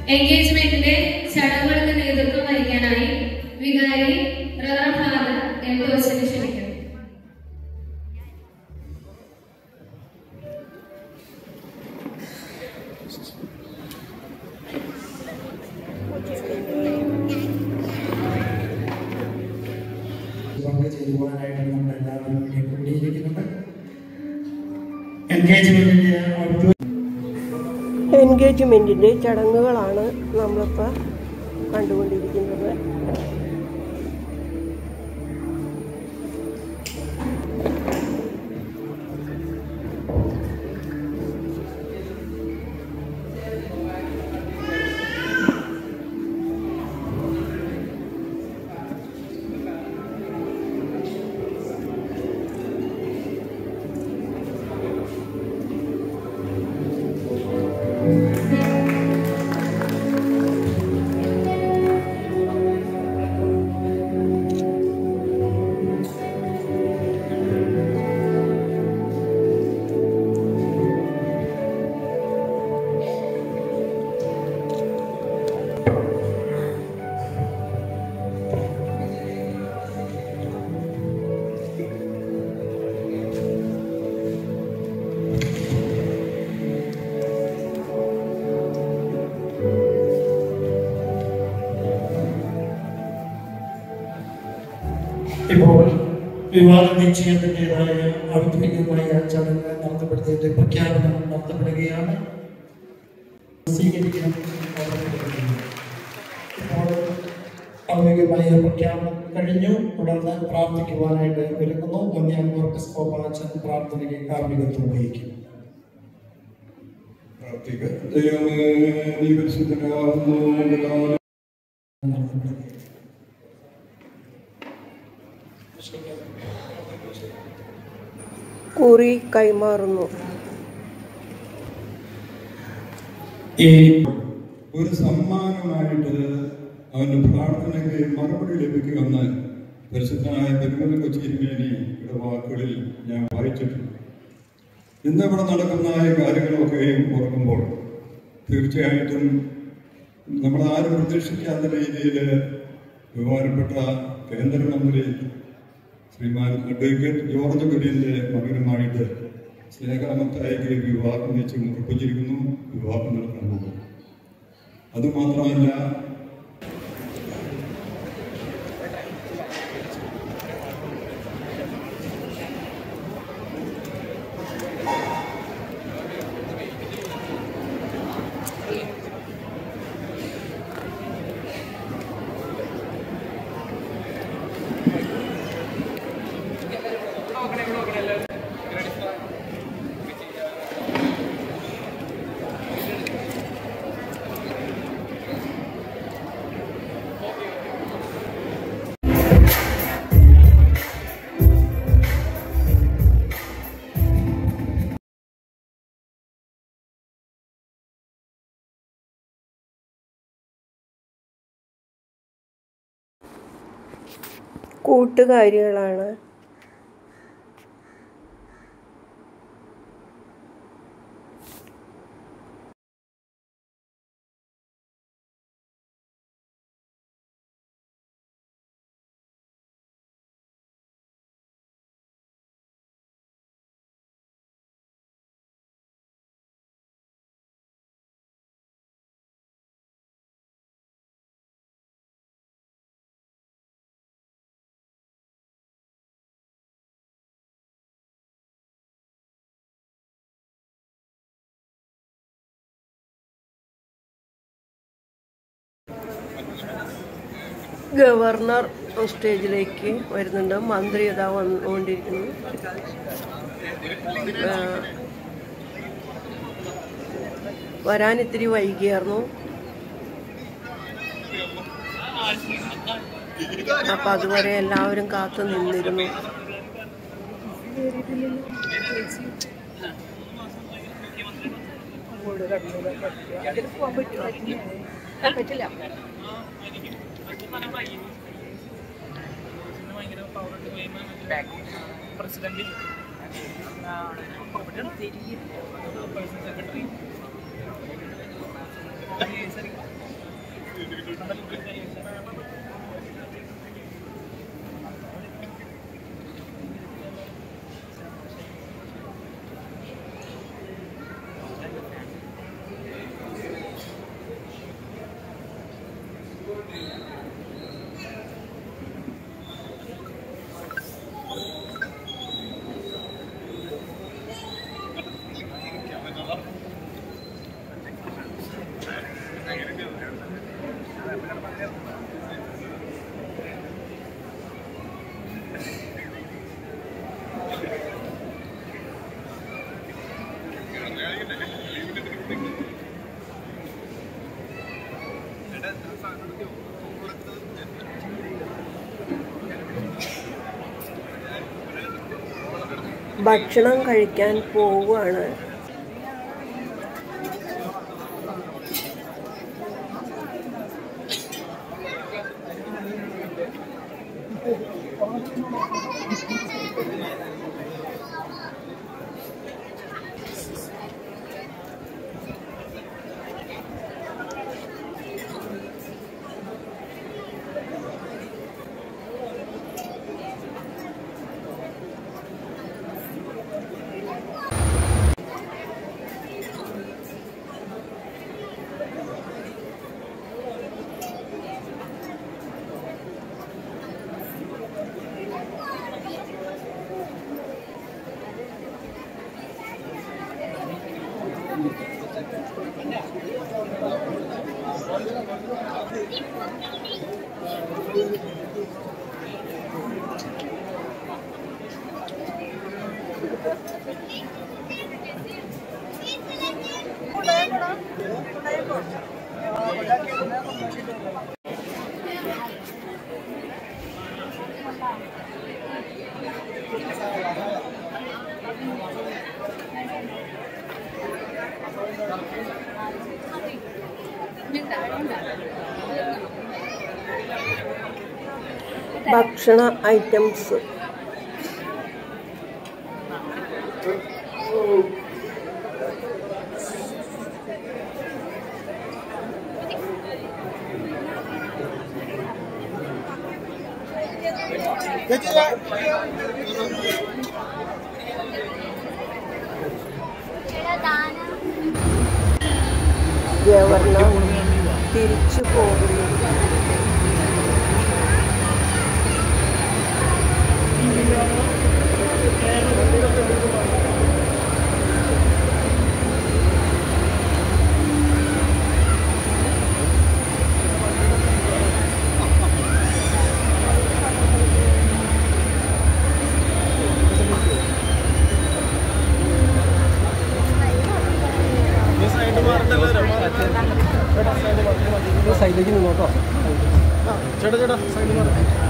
എൻഗേജ്മെന്റിന്റെ ചടങ്ങുകൾക്ക് നേതൃത്വം വഹിക്കാനായി വികാരി റവറൻ ഫാദർ എം തോസിനെ ക്ഷണിക്കുന്നു പങ്കുചേരുവാനായിട്ട് നമ്മൾ എല്ലാവരും ഇവിടെ കൂടിയിരിക്കുന്നുണ്ട് എൻഗേജ്മെന്റിന്റെ ഔദ്യോഗിക എൻഗേജ്മെൻറ്റിൻ്റെ ചടങ്ങുകളാണ് നമ്മളിപ്പോൾ കണ്ടുകൊണ്ടിരിക്കുന്നത് ഇപ്പോൾ വിവാഹ നിശ്ചയത്തിൻ്റെതായ ഔദ്യോഗികമായ ചടങ്ങ് നടത്തപ്പെടുത്തിയിട്ട് പ്രഖ്യാപനം നടത്തപ്പെടുകയാണ് സ്വീകരിക്കണം ഇപ്പോൾ ഔദ്യോഗികമായ പ്രഖ്യാപനം കഴിഞ്ഞു തുടർന്ന് പ്രാർത്ഥിക്കുവാനായിട്ട് ഒരുങ്ങുന്നു ഒന്നിയാം കോർക്കസ് കോപാച്ചൻ പ്രാർത്ഥനയ്ക്ക് കാർമ്മികത്വം വഹിക്കും പ്രാർത്ഥിക്കുക ദൈവമേ നീ പരിശുദ്ധനാകുന്നു നിന്റെ നാമം കുറി കൈമാറുന്നു ഈ ഒരു സമ്മാനമായിട്ട് അവന്റെ പ്രാർത്ഥനയ്ക്ക് മറുപടി ലഭിക്കുമെന്ന് പരിശുദ്ധനായ പെരുമല കൊച്ചിരുമേനിയുടെ വാക്കുകളിൽ ഞാൻ വായിച്ചിട്ടുണ്ട് ഇന്ന് ഇവിടെ നടക്കുന്ന ഈ കാര്യങ്ങളൊക്കെയും ഓർക്കുമ്പോൾ തീർച്ചയായിട്ടും നമ്മൾ ആരും പ്രതീക്ഷിക്കാത്ത രീതിയിൽ ബഹുമാനപ്പെട്ട കേന്ദ്രമന്ത്രി ശ്രീമാൻ അഡ്വക്കേറ്റ് ജോർജ് കുര്യന്റെ മകനുമായിട്ട് സ്നേഹമത്തായി വിവാഹം വെച്ച് ഉറപ്പിച്ചിരിക്കുന്നു വിവാഹം നടക്കാൻ പോകും അതുമാത്രമല്ല കൂട്ടുകാരികളാണ് ഗവർണർ സ്റ്റേജിലേക്ക് വരുന്നുണ്ട് മന്ത്രി ഇതാ വന്നുകൊണ്ടിരിക്കുന്നു ആ, വരാൻ ഇത്തിരി വൈകിയായിരുന്നു അപ്പൊ അതുവരെ എല്ലാവരും കാത്തു നിന്നിരുന്നു പ്രസിഡന്റ് സെക്രട്ടറി ഭക്ഷണം കഴിക്കാൻ പോവുകയാണ് ഭക്ഷണ ഐറ്റംസ് ഗവർണർ തിരിച്ചു പോകുന്നു സൈഡിലേക്ക് നിന്നോട്ടോ ചേട്ടാ ചേട്ടാ സൈഡിൽ